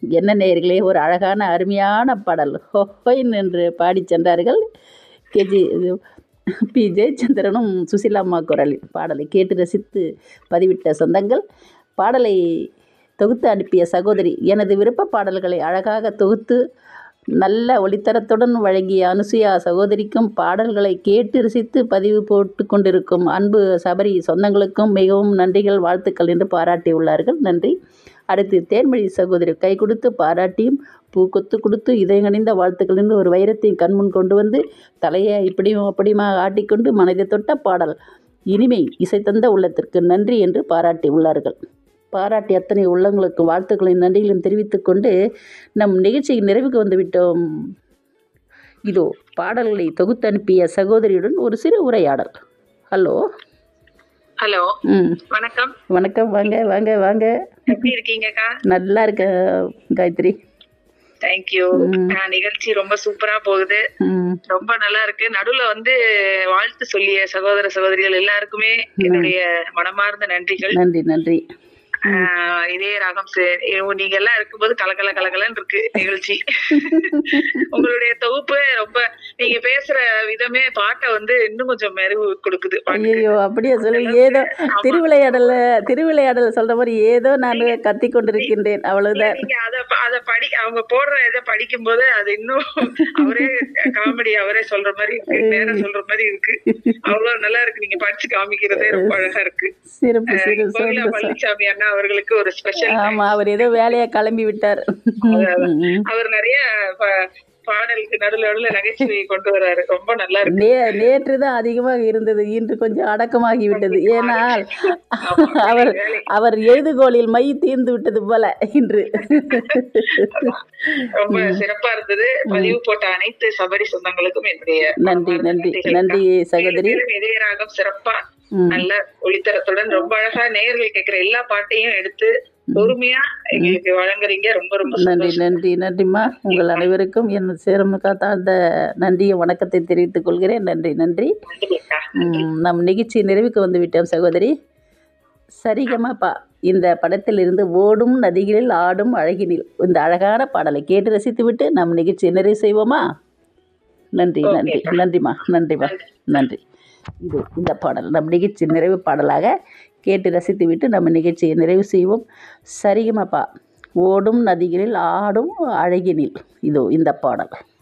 என்ன நேயர்களே ஒரு அழகான அருமையான பாடல் ஹொஹொயின் என்று பாடிச் சென்றார்கள் கேஜி பி ஜெயச்சந்திரனும் சுசிலாம்மா குரலில் பாடலை கேட்டு ரசித்து பதிவிட்ட சொந்தங்கள் பாடலை தொகுத்து அனுப்பிய சகோதரி எனது விருப்ப பாடல்களை அழகாக தொகுத்து நல்ல ஒளித்தரத்துடன் வழங்கிய அனுசுயா சகோதரிக்கும் பாடல்களை கேட்டு ரசித்து பதிவு போட்டு கொண்டிருக்கும் அன்பு சபரி சொந்தங்களுக்கும் மிகவும் நன்றிகள் வாழ்த்துக்கள் என்று பாராட்டியுள்ளார்கள் நன்றி அடுத்து தேன்மொழி சகோதரி கை கொடுத்து பாராட்டியும் பூ கொத்து கொடுத்து இதயங்கணிந்த வாழ்த்துக்கள் என்று ஒரு வைரத்தையும் கண்முன் கொண்டு வந்து தலையை இப்படியும் அப்படியுமா ஆட்டிக்கொண்டு மனதை தொட்ட பாடல் இனிமை இசை தந்த உள்ளத்திற்கு நன்றி என்று பாராட்டி உள்ளார்கள் பாராட்டி அத்தனை உள்ளங்களுக்கு வாழ்த்துக்களையும் நன்றிகளையும் தெரிவித்துக் கொண்டு நம் நிகழ்ச்சியின் நிறைவுக்கு வந்துவிட்டோம் இதோ பாடல்களை தொகுத்து அனுப்பிய சகோதரியுடன் ஒரு சிறு உரையாடல் ஹலோ ஹலோ ம் வணக்கம் வணக்கம் வாங்க வாங்க வாங்க எப்படி இருக்கீங்கக்கா நல்லா இருக்க காயத்ரி தேங்க்யூ நிகழ்ச்சி ரொம்ப சூப்பரா போகுது ம் ரொம்ப நல்லா இருக்கு நடுவுல வந்து வாழ்த்து சொல்லிய சகோதர சகோதரிகள் எல்லாருக்குமே என்னுடைய மனமார்ந்த நன்றிகள் நன்றி நன்றி ஆஹ் இதே ராகம் சே- ஐயோ, நீங்க எல்லாம் இருக்கும்போது கலக்கல கலக்கலன்னு இருக்கு நிகழ்ச்சி உங்களுடைய தொகுப்பு ரொம்ப நீங்க பேசுற விதமே பாட்டை வந்து இன்னும் கொஞ்சம் மெருகு கொடுக்குது பாட்டுக்கு. ஐயோ அப்படியே சொல்லி ஏதோ திருவிளையாடல திருவிளையாடல் சொல்ற மாதிரி ஏதோ நான் கத்தி கொண்டிருக்கின்றேன் அவ்வளவுதான் நீங்க அத ப- அத படி அவங்க போடுற இத படிக்கும் போது அது இன்னும் அவரே காமெடி அவரே சொல்ற மாதிரி இருக்கு நேரம் சொல்ற மாதிரி இருக்கு அவ்வளவு நல்லா இருக்கு நீங்க படிச்சு காமிக்கிறதே ரொம்ப அழகா இருக்கு சிறப்பு சிறப்பு கோகிலா சந்தோஷம் பழனிசாமி அண்ணா அவர்களுக்கு ஒரு ஸ்பெஷல் ஆமா அவர் ஏதோ வேலையா கிளம்பி விட்டார் ம். அவர் நிறைய ப- பாடலுக்கு நடுவுல நடுவுல நகைச்சுவையை கொண்டு வராரு ரொம்ப நல்லா இருக்கு நே நேற்று தான் அதிகமாக இருந்தது இன்று கொஞ்சம் அடக்கமாகி விட்டது ஏனால் அவர் அவர் எழுதுகோலில் மை தீர்ந்து விட்டது போல இன்று ரொம்ப சிறப்பா இருந்தது பதிவு போட்ட அனைத்து சபரி சொந்தங்களுக்கும் என்னுடைய நன்றி நன்றி நன்றி சகோதரி மேலும் இதய ராகம் சிறப்பா ம். நல்ல ஒளித்தரத்துடன் ரொம்ப அழகா நேயர்கள் கேட்கிற எல்லா பாட்டையும் எடுத்து பொறுமையா எங்களுக்கு வழங்குறீங்க ரொம்ப ரொம்ப நன்றி சந்தோஷம் நன்றி நன்றிம்மா உங்கள் அனைவருக்கும் என் சேரமுக்கா தாழ்ந்த நன்றியை வணக்கத்தை தெரிவித்துக் கொள்கிறேன் நன்றி நன்றி நன்றிக்கா. ம், நம் நிகழ்ச்சி நிறைவுக்கு வந்து விட்டோம் சகோதரி சரிகமாப்பா இந்த படத்திலிருந்து ஓடும் நதிகளில் ஆடும் அழகினில் இந்த அழகான பாடலை கேட்டு ரசித்துவிட்டு நம் நிகழ்ச்சியை நிறைவு செய்வோமா நன்றி நன்றி நன்றிம்மா நன்றிம்மா நன்றி இது இந்த பாடல் நம் நிகழ்ச்சி நிறைவு பாடலாக கேட்டு ரசித்துவிட்டு நம்ம நிகழ்ச்சியை நிறைவு செய்வோம் சரிகமாப்பா ஓடும் நதிகளில் ஆடும் அழகினில் இதோ இந்த பாடல்